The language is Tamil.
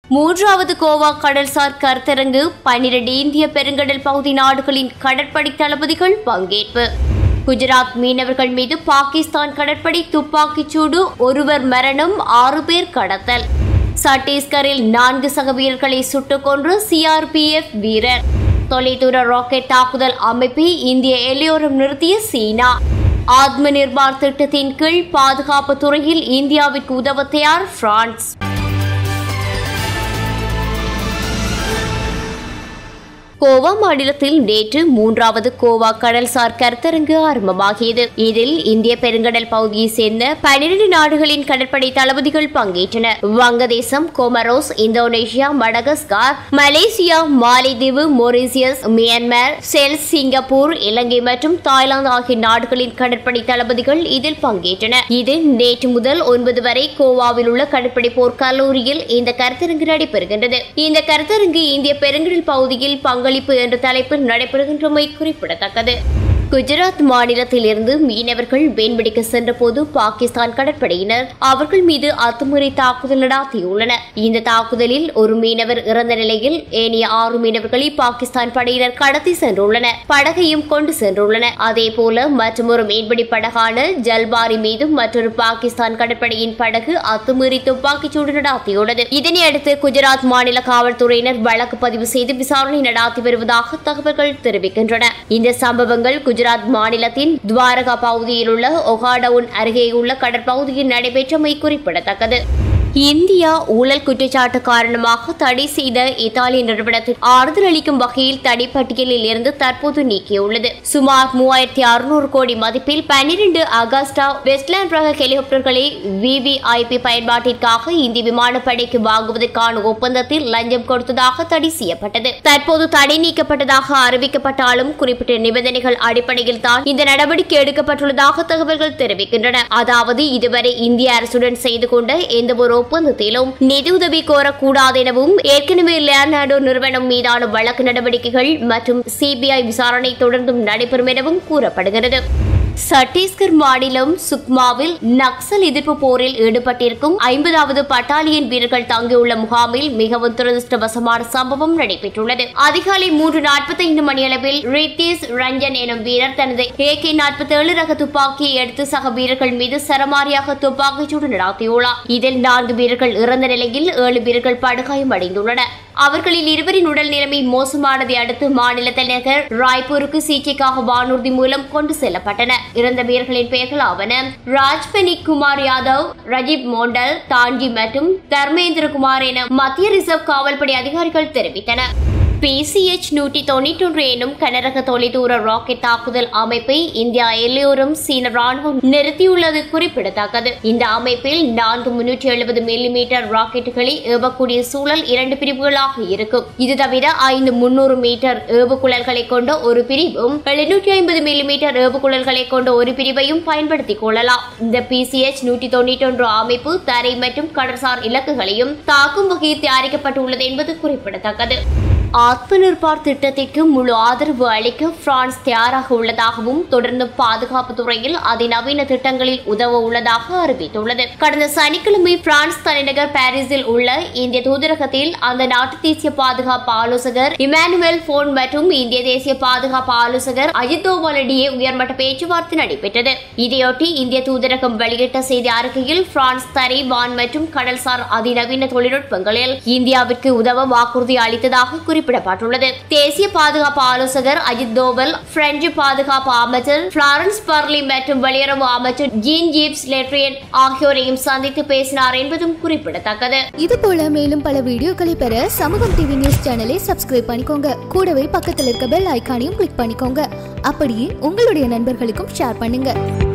மூன்றாவது கோவா கடல்சார் கருத்தரங்கு பன்னிரண்டு இந்திய பெருங்கடல் பகுதி நாடுகளின் கடற்படை தளபதிகள் பங்கேற்பு குஜராத் மீனவர்கள் மீது பாகிஸ்தான் கடற்படை துப்பாக்கிச் சூடு ஒருவர் மரணம் ஆறு பேர் கடத்தல் சத்தீஸ்கரில் நான்கு சக வீரர்களை சுட்டுக் கொன்று சிஆர்பிஎஃப் வீரர் தொலைதூர ராக்கெட் தாக்குதல் அமைப்பை இந்திய எல்லையோரம் நிறுத்திய சீனா ஆத்ம நிர்பார் திட்டத்தின் கீழ் பாதுகாப்பு துறையில் இந்தியாவிற்கு உதவ தயார் பிரான்ஸ் கோவா மாநிலத்தில் நேற்று மூன்றாவது கோவா கடல்சார் கருத்தரங்கு ஆரம்பமாகியது இதில் இந்திய பெருங்கடல் பகுதியைச் சேர்ந்த பனிரெண்டு நாடுகளின் கடற்படை தளபதிகள் பங்கேற்றனர் வங்கதேசம் கோமரோஸ் இந்தோனேஷியா மடகஸ்கார் மலேசியா மாலைதீவு மொரீசியஸ் மியான்மர் செல்ஸ் சிங்கப்பூர் இலங்கை மற்றும் தாய்லாந்து ஆகிய நாடுகளின் கடற்படை தளபதிகள் இதில் பங்கேற்றனர் இது நேற்று முதல் ஒன்பது வரை கோவாவில் உள்ள கடற்படை போர் கல்லூரியில் இந்த கருத்தரங்கு நடைபெறுகின்றது இந்த கருத்தரங்கு இந்திய பெருங்கடல் பகுதியில் பங்களிப்பு என்ற தலைப்பில் நடைபெறுகின்றமை குறிப்பிடத்தக்கது குஜராத் மாநிலத்தில் இருந்து மீனவர்கள் மீன்பிடிக்க சென்றபோது பாகிஸ்தான் கடற்படையினர் அவர்கள் மீது அத்துமுறை தாக்குதல் நடாத்தியுள்ளனர் இந்த தாக்குதலில் ஒரு மீனவர் இறந்த நிலையில் ஏனைய ஆறு மீனவர்களை பாகிஸ்தான் படையினர் கடத்தி சென்றுள்ளனர் படகையும் கொண்டு சென்றுள்ளனர் அதேபோல மற்றொரு மீன்பிடி படகான ஜல்பாரி மீதும் மற்றொரு பாகிஸ்தான் கடற்படையின் படகு அத்துமீறி துப்பாக்கிச்சூடு நடாத்தியுள்ளது இதனையடுத்து குஜராத் மாநில காவல்துறையினர் வழக்கு பதிவு செய்து விசாரணை நடாத்தி வருவதாக தகவல்கள் தெரிவிக்கின்றன இந்த சம்பவங்கள் குஜராத் மாநிலத்தின் துவாரகா பகுதியில் உள்ள ஒகாடவுன் அருகேயுள்ள கடற்பகுதியில் நடைபெற்றமை குறிப்பிடத்தக்கது இந்தியா ஊழல் குற்றச்சாட்டு காரணமாக தடை செய்த இத்தாலிய நிறுவனத்திற்கு ஆறுதல் அளிக்கும் வகையில் தடைப்பட்டியலில் இருந்து தற்போது நீக்கியுள்ளது சுமார் மூவாயிரத்தி அறுநூறு கோடி மதிப்பில் பன்னிரண்டு அகஸ்டா வெஸ்ட்லேண்ட் ரக ஹெலிகாப்டர்களை விவிஐபி பயன்பாட்டிற்காக இந்திய விமானப்படைக்கு வாங்குவதற்கான ஒப்பந்தத்தில் லஞ்சம் கொடுத்ததாக தடை செய்யப்பட்டது தற்போது தடை நீக்கப்பட்டதாக அறிவிக்கப்பட்டாலும் குறிப்பிட்ட நிபந்தனைகள் அடிப்படையில் தான் இந்த நடவடிக்கை எடுக்கப்பட்டுள்ளதாக தகவல்கள் தெரிவிக்கின்றன அதாவது இதுவரை இந்திய அரசுடன் செய்து கொண்ட எந்த ஒரு ஒப்பந்தத்திலும் நிதியுதவி கோரக்கூடாது எனவும் ஏற்கனவே லியர்னாடோ நிறுவனம் மீதான வழக்கு நடவடிக்கைகள் மற்றும் சிபிஐ விசாரணை தொடர்ந்தும் நடைபெறும் எனவும் கூறப்படுகிறது சத்தீஸ்கர் மாநிலம் சுக்மாவில் நக்சல் எதிர்ப்பு போரில் ஈடுபட்டிருக்கும் ஐம்பதாவது பட்டாலியன் வீரர்கள் தங்கியுள்ள முகாமில் மிகவும் துரதிருஷ்டவசமான சம்பவம் நடைபெற்றுள்ளது அதிகாலை மூன்று நாற்பத்தைந்து மணியளவில் ரித்தீஷ் ரஞ்சன் எனும் வீரர் தனது ஏகே நாற்பத்தி ஏழு ரக துப்பாக்கியை எடுத்து சக வீரர்கள் மீது சரமாரியாக துப்பாக்கிச்சூடு நடாத்தியுள்ளார் இதில் நான்கு வீரர்கள் இறந்த நிலையில் ஏழு வீரர்கள் படுகாயம் அடைந்துள்ளனர் அவர்களில் இருவரின் உடல் நிலைமை மோசமானதை அடுத்து மாநில தலைநகர் ராய்ப்பூருக்கு சிகிச்சைக்காக வானூர்தி மூலம் கொண்டு செல்லப்பட்டனர் இறந்த வீரர்களின் பெயர்கள் ஆவன ராஜ்பனி குமார் யாதவ் ரஜீப் மோண்டல் தான்ஜி மற்றும் தர்மேந்திர குமார் என மத்திய ரிசர்வ் காவல்படை அதிகாரிகள் தெரிவித்தனர் பிசிஎச் நூற்றி தொண்ணூற்றி ஒன்று எனும் கனரக தொலைதூர ராக்கெட் தாக்குதல் அமைப்பை இந்தியா எல்லையோரம் சீன ராணுவம் நிறுத்தியுள்ளது குறிப்பிடத்தக்கது இந்த அமைப்பில் நான்கு முன்னூற்றி எழுபது மில்லிமீட்டர் ராக்கெட்டுகளை ஏவக்கூடிய சூழல் இரண்டு பிரிவுகளாக இருக்கும் இது தவிர ஐந்து முன்னூறு மீட்டர் ஏவுகுழல்களை கொண்ட ஒரு பிரிவும் எழுநூற்றி ஐம்பது மில்லிமீட்டர் ஏவுகுழல்களை கொண்ட ஒரு பிரிவையும் பயன்படுத்திக் கொள்ளலாம் இந்த பிசிஎச் நூற்றி தொண்ணூற்றி ஒன்று அமைப்பு தரை மற்றும் கடற்சார் இலக்குகளையும் தாக்கும் வகையில் தயாரிக்கப்பட்டுள்ளது என்பது குறிப்பிடத்தக்கது ஆத்ம நிர்பார் திட்டத்திற்கு முழு ஆதரவு அளிக்க பிரான்ஸ் தயாராக உள்ளதாகவும் தொடர்ந்து பாதுகாப்பு துறையில் அதிநவீன திட்டங்களில் உதவ உள்ளதாக அறிவித்துள்ளது கடந்த சனிக்கிழமை பிரான்ஸ் தலைநகர் பாரிஸில் உள்ள இந்திய தூதரகத்தில் அந்த நாட்டு தேசிய பாதுகாப்பு ஆலோசகர் இமானுவேல் போன் மற்றும் இந்திய தேசிய பாதுகாப்பு ஆலோசகர் அஜித் தோவல் இடையே உயர்மட்ட பேச்சுவார்த்தை நடைபெற்றது இதையொட்டி இந்திய தூதரகம் வெளியிட்ட செய்தி அறிக்கையில் பிரான்ஸ் தரை வான் மற்றும் கடல்சார் அதிநவீன தொழில்நுட்பங்களில் இந்தியாவிற்கு உதவ வாக்குறுதி அளித்ததாக குறிப்பிடப்பட்டுள்ளது தேசிய பாதுகாப்பு ஆலோசகர் அஜித் தோவல் பிரெஞ்சு பாதுகாப்பு அமைச்சர் பிளாரன்ஸ் பர்லி மற்றும் வெளியுறவு அமைச்சர் ஜீன் ஜீப்ஸ் லெட்ரியன் ஆகியோரையும் சந்தித்து பேசினார் என்பதும் குறிப்பிடத்தக்கது இது போல மேலும் பல வீடியோக்களை பெற சமூகம் டிவி நியூஸ் சேனலை சப்ஸ்கிரைப் பண்ணிக்கோங்க கூடவே பக்கத்தில் இருக்க பெல் ஐகானையும் கிளிக் பண்ணிக்கோங்க அப்படியே உங்களுடைய நண்பர்களுக்கும் ஷேர் பண்ணுங்க